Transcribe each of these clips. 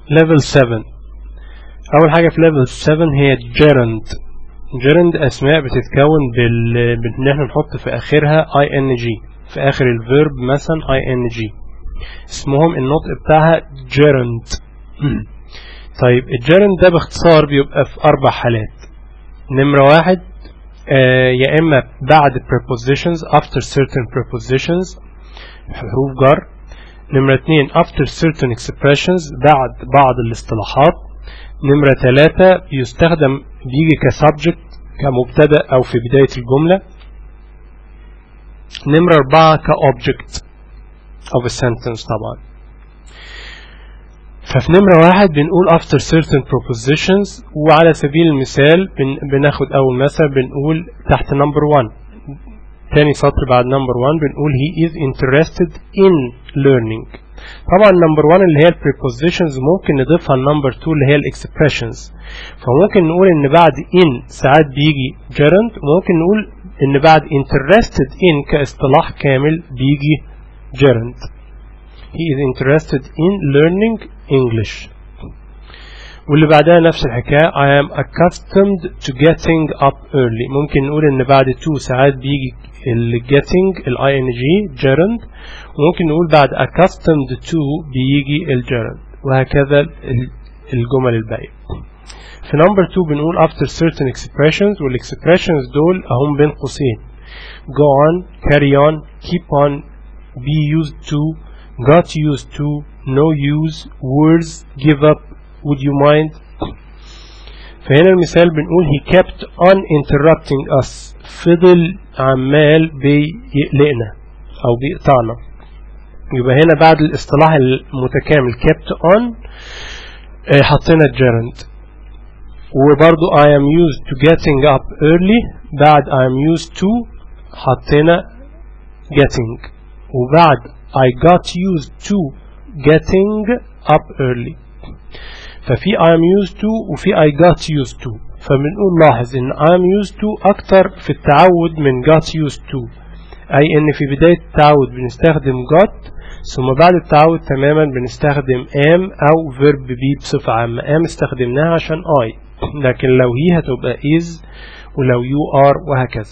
level 7 أول حاجة في level 7 هي gerund gerund أسماء بتتكون بال... بإن احنا نحط في آخرها ing في آخر الفيرب مثلا ing اسمهم النطق بتاعها gerund طيب الجيرند ده باختصار بيبقى في أربع حالات نمرة واحد آه يا إما بعد prepositions after certain prepositions حروف جر نمرة اتنين after certain expressions بعد بعض الاصطلاحات نمرة ثلاثة بيستخدم بيجي كسبجكت كمبتدأ أو في بداية الجملة نمرة أربعة كأوبجكت of a sentence طبعا ففي نمرة واحد بنقول after certain propositions وعلى سبيل المثال بن بناخد أول مثل بنقول تحت number one تاني سطر بعد number one بنقول he is interested in learning طبعا number one اللي هي prepositions ممكن نضيفها number two اللي هي expressions فممكن نقول ان بعد in ساعات بيجي gerund وممكن نقول ان بعد interested in كاصطلاح كامل بيجي gerund he is interested in learning English واللي بعدها نفس الحكاية I am accustomed to getting up early ممكن نقول ان بعد to ساعات بيجي ال getting ال ing gerund وممكن نقول بعد accustomed to بيجي ال gerund وهكذا الجمل الباقية في number 2 بنقول after certain expressions وال expressions دول اهم بين قوسين go on carry on keep on be used to got used to no use words give up would you mind فهنا المثال بنقول he kept on interrupting us فضل عمال بيقلقنا او بيقطعنا يبقى هنا بعد الاصطلاح المتكامل kept on حطينا gerund وبرضو I am used to getting up early بعد I am used to حطينا getting وبعد I got used to getting up early ففي I am used to وفي I got used to فبنقول لاحظ ان I am used to اكتر في التعود من got used to اي ان في بداية التعود بنستخدم got ثم بعد التعود تماما بنستخدم am او verb be بصفة عامة am استخدمناها عشان I لكن لو هي هتبقى is ولو you are وهكذا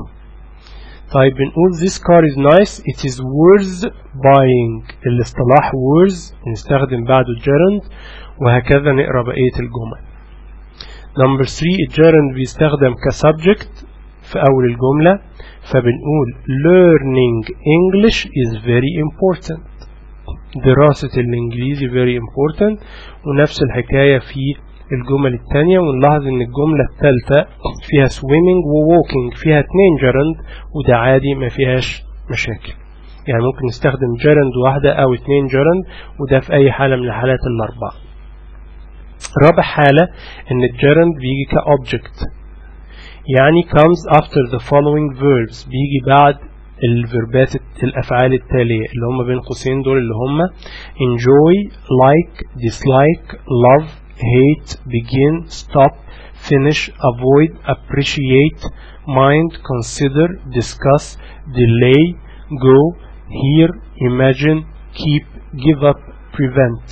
طيب بنقول this car is nice it is worth buying الاصطلاح worth نستخدم بعده gerund وهكذا نقرأ بقية الجمل number 3 الجيرند بيستخدم كسبجكت في أول الجملة فبنقول learning English is very important دراسة الإنجليزي very important ونفس الحكاية في الجمل الثانية ونلاحظ ان الجملة الثالثة فيها swimming و walking فيها اتنين جرند وده عادي ما فيهاش مشاكل يعني ممكن نستخدم جرند واحدة او اتنين جرند وده في اي حالة من الحالات الاربعة رابع حالة ان الجرند بيجي كأوبجكت يعني comes after the following verbs بيجي بعد الفيربات الافعال التالية اللي هم بين قوسين دول اللي هم enjoy like dislike love hate, begin, stop, finish, avoid, appreciate, mind, consider, discuss, delay, go, hear, imagine, keep, give up, prevent.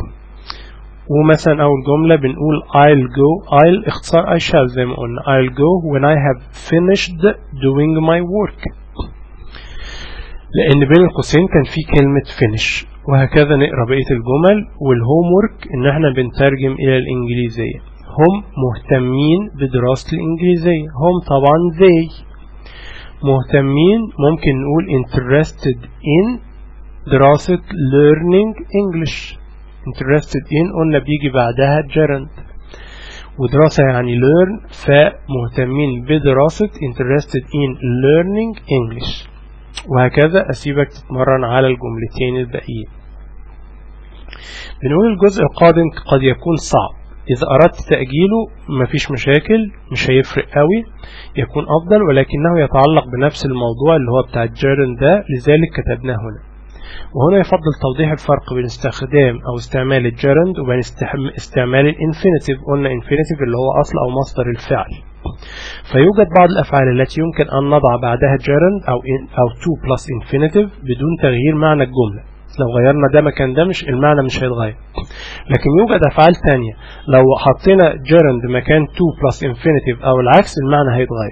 ومثلا أول جملة بنقول I'll go I'll اختصار I shall زي ما قلنا I'll go when I have finished doing my work لأن بين القوسين كان في كلمة finish وهكذا نقرأ بقية الجمل والهوم ورك إن احنا بنترجم إلى الإنجليزية هم مهتمين بدراسة الإنجليزية هم طبعا they مهتمين ممكن نقول interested in دراسة learning English interested in قلنا بيجي بعدها gerund ودراسة يعني learn فمهتمين بدراسة interested in learning English وهكذا أسيبك تتمرن على الجملتين الباقيين بنقول الجزء القادم قد يكون صعب إذا أردت تأجيله مفيش مشاكل مش هيفرق قوي يكون أفضل ولكنه يتعلق بنفس الموضوع اللي هو بتاع الجيرن ده لذلك كتبناه هنا وهنا يفضل توضيح الفرق بين استخدام أو استعمال الجيرند وبين استعمال الانفينيتيف قلنا انفينيتيف اللي هو أصل أو مصدر الفعل فيوجد بعض الأفعال التي يمكن أن نضع بعدها gerund أو, in أو to plus infinitive بدون تغيير معنى الجملة لو غيرنا ده مكان ده مش المعنى مش هيتغير لكن يوجد أفعال تانية لو حطينا gerund مكان to plus infinitive أو العكس المعنى هيتغير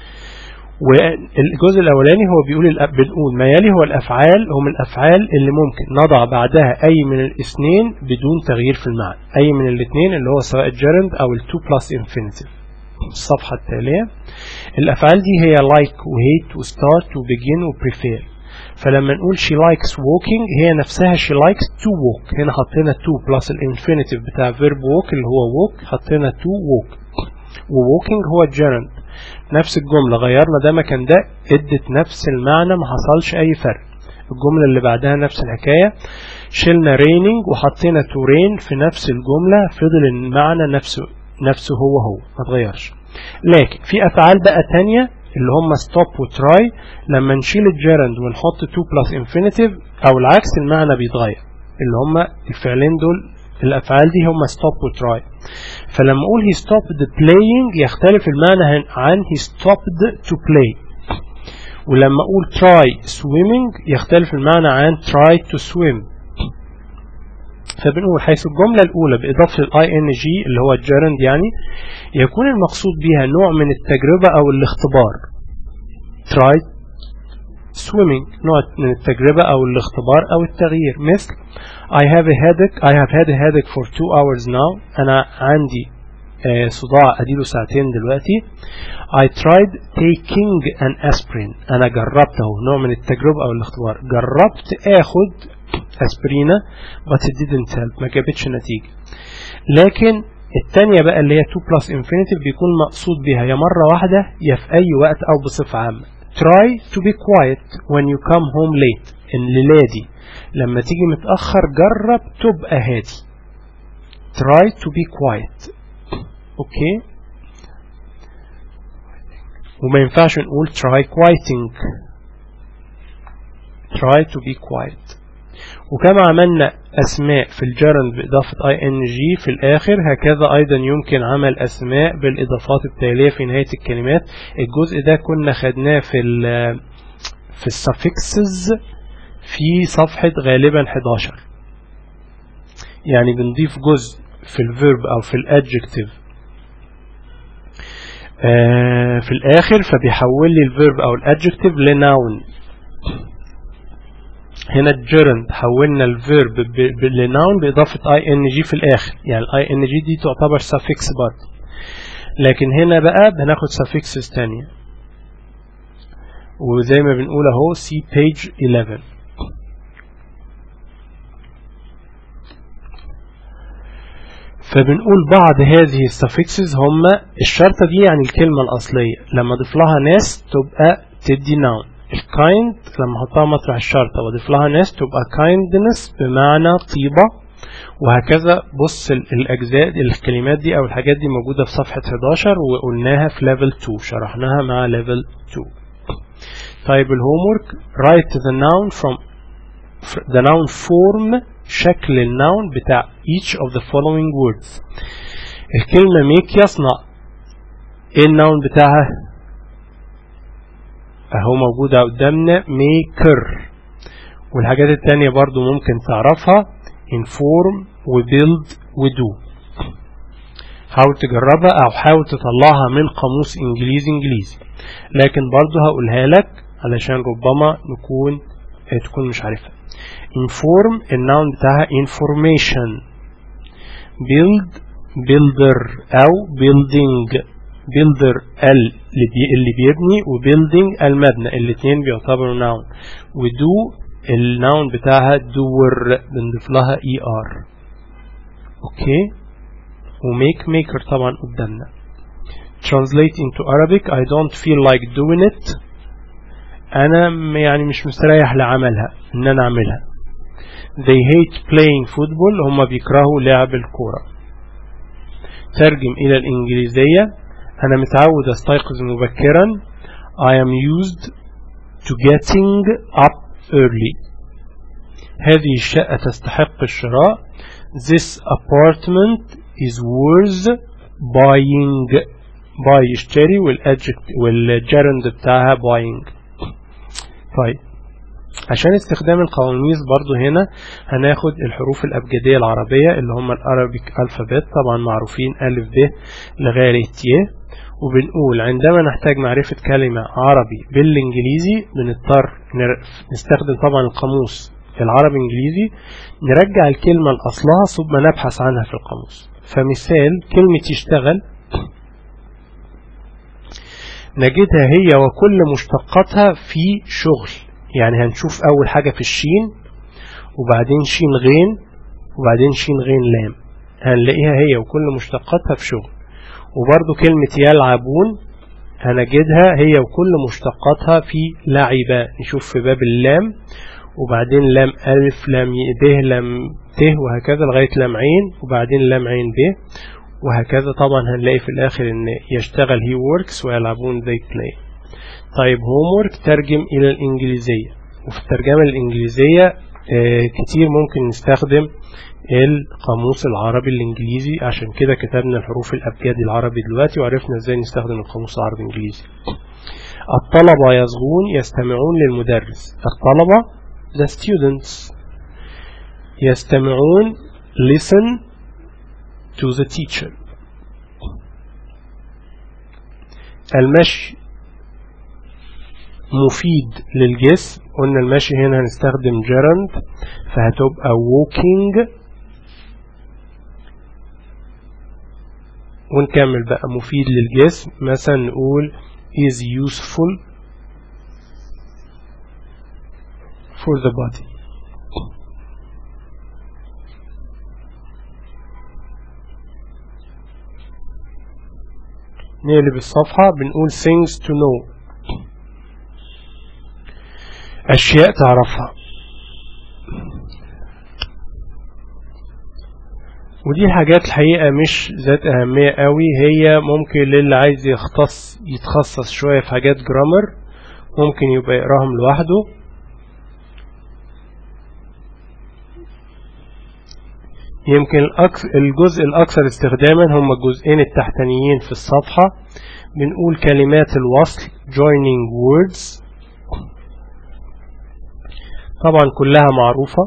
والجزء الأولاني هو بيقول بنقول ما يلي هو الأفعال هم الأفعال اللي ممكن نضع بعدها أي من الاثنين بدون تغيير في المعنى أي من الاثنين اللي هو سواء gerund أو ال to plus infinitive الصفحة التالية الأفعال دي هي like و hate و start و begin و prefer فلما نقول she likes walking هي نفسها she likes to walk هنا حطينا to plus الانفينيتيف بتاع verb walk اللي هو walk حطينا to walk و walking هو gerund نفس الجملة غيرنا ده مكان ده ادت نفس المعنى ما حصلش اي فرق الجملة اللي بعدها نفس الحكاية شلنا raining وحطينا to rain في نفس الجملة فضل المعنى نفسه نفسه هو هو ما تغيرش لكن في افعال بقى تانية اللي هم stop و try لما نشيل الجيرند ونحط to plus infinitive او العكس المعنى بيتغير اللي هم الفعلين دول الافعال دي هم stop و try فلما اقول he stopped playing يختلف المعنى عن he stopped to play ولما اقول try swimming يختلف المعنى عن try to swim فبنقول حيث الجملة الأولى بإضافة ال ing اللي هو الجيرند يعني يكون المقصود بها نوع من التجربة أو الاختبار try swimming نوع من التجربة أو الاختبار أو التغيير مثل I have a headache I have had a headache for two hours now أنا عندي آه صداع أديله ساعتين دلوقتي I tried taking an aspirin أنا جربته نوع من التجربة أو الاختبار جربت أخد أسبرينا but it didn't help ما جابتش نتيجة لكن التانية بقى اللي هي 2 plus infinitive بيكون مقصود بها يا مرة واحدة يا في أي وقت أو بصفة عامة try to be quiet when you come home late الليلة دي لما تيجي متأخر جرب تبقى هادي try to be quiet اوكي وما ينفعش نقول try quieting try to be quiet وكما عملنا أسماء في الجرند بإضافة ing في الآخر هكذا أيضا يمكن عمل أسماء بالإضافات التالية في نهاية الكلمات الجزء ده كنا خدناه في ال في السفكسز في صفحة غالبا 11 يعني بنضيف جزء في الفيرب أو في الادجكتيف آه في الآخر فبيحول لي الفيرب أو الادجكتيف لناون هنا الجيرند حولنا الفيرب لناون بإضافة اي ان جي في الآخر يعني الاي ان جي دي تعتبر suffix برضه لكن هنا بقى بناخد suffixes تانية وزي ما بنقول اهو see page 11 فبنقول بعض هذه السفكسز هم الشرطة دي يعني الكلمة الأصلية لما اضيف لها ناس تبقى تدي ناون الكايند لما احطها مطرح الشرطة واضيف لها ناس تبقى kindness بمعنى طيبة وهكذا بص الأجزاء الكلمات دي أو الحاجات دي موجودة في صفحة 11 وقلناها في level 2 شرحناها مع level 2 طيب الهومورك write the noun from the noun form شكل الناون بتاع each of the following words الكلمة make يصنع ايه الناون بتاعها اهو موجودة قدامنا maker والحاجات التانية برضو ممكن تعرفها inform وbuild وdo حاول تجربها او حاول تطلعها من قاموس انجليزي انجليزي لكن برضو هقولها لك علشان ربما نكون تكون مش عارفها inform الناون بتاعها information build builder او building builder ال اللي بيبني وbuilding المبنى الاثنين بيعتبروا noun ودو الناون بتاعها doer بنضيف لها er اوكي وميك maker طبعا قدامنا translate into Arabic I don't feel like doing it انا يعني مش مستريح لعملها ان انا اعملها they hate playing football هم بيكرهوا لعب الكورة ترجم الى الانجليزية انا متعود استيقظ مبكرا I am used to getting up early هذه الشقة تستحق الشراء this apartment is worth buying buy يشتري والجرند بتاعها buying طيب عشان استخدام القواميس برضو هنا هناخد الحروف الأبجدية العربية اللي هم الأرابيك ألفابت طبعا معروفين ألف ب لغاية ت وبنقول عندما نحتاج معرفة كلمة عربي بالإنجليزي بنضطر نستخدم طبعا القاموس العربي إنجليزي نرجع الكلمة لأصلها ثم نبحث عنها في القاموس فمثال كلمة يشتغل نجدها هي وكل مشتقاتها في شغل يعني هنشوف أول حاجة في الشين وبعدين شين غين وبعدين شين غين لام هنلاقيها هي وكل مشتقاتها في شغل وبرضو كلمة يلعبون هنجدها هي وكل مشتقاتها في لعبة نشوف في باب اللام وبعدين لام ألف لام ب لام ت وهكذا لغاية لام عين وبعدين لام عين ب وهكذا طبعا هنلاقي في الآخر إن يشتغل he works ويلعبون they play طيب homework ترجم إلى الإنجليزية وفي الترجمة الإنجليزية آه كتير ممكن نستخدم القاموس العربي الإنجليزي عشان كده كتبنا الحروف الأبجدي العربي دلوقتي وعرفنا إزاي نستخدم القاموس العربي الإنجليزي الطلبة يصغون يستمعون للمدرس الطلبة the students يستمعون listen to the teacher المشي مفيد للجسم قلنا المشي هنا هنستخدم gerund فهتبقى walking ونكمل بقى مفيد للجسم مثلا نقول is useful for the body نقلب الصفحة بنقول things to know أشياء تعرفها ودي الحاجات الحقيقة مش ذات أهمية قوي هي ممكن للي عايز يختص يتخصص شوية في حاجات جرامر ممكن يبقى يقراهم لوحده يمكن الجزء الأكثر استخداما هم الجزئين التحتانيين في الصفحة بنقول كلمات الوصل joining words طبعا كلها معروفة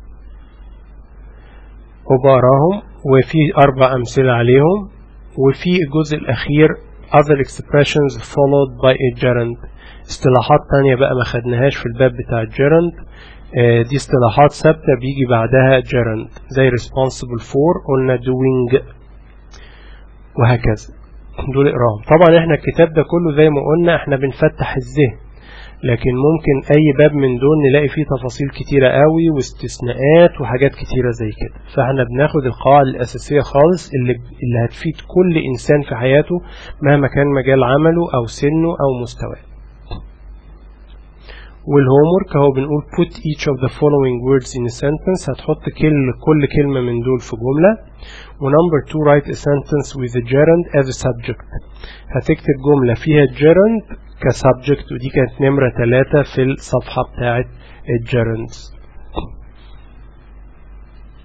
وبقراهم وفي أربع أمثلة عليهم وفي الجزء الأخير other expressions followed by a gerund اصطلاحات تانية بقى ما خدناهاش في الباب بتاع الجيرند دي اصطلاحات ثابتة بيجي بعدها gerund زي responsible for قلنا doing وهكذا دول اقراهم طبعا احنا الكتاب ده كله زي ما قلنا احنا بنفتح الذهن لكن ممكن اي باب من دول نلاقي فيه تفاصيل كتيرة قوي واستثناءات وحاجات كتيرة زي كده فاحنا بناخد القواعد الاساسية خالص اللي, اللي هتفيد كل انسان في حياته مهما كان مجال عمله او سنه او مستواه والهومورك اهو بنقول put each of the following words in a sentence هتحط كل كل كلمة من دول في جملة ونمبر 2 write a sentence with the gerund as a subject هتكتب جملة فيها gerund كسبجكت ودي كانت نمرة 3 في الصفحة بتاعت الجيرندز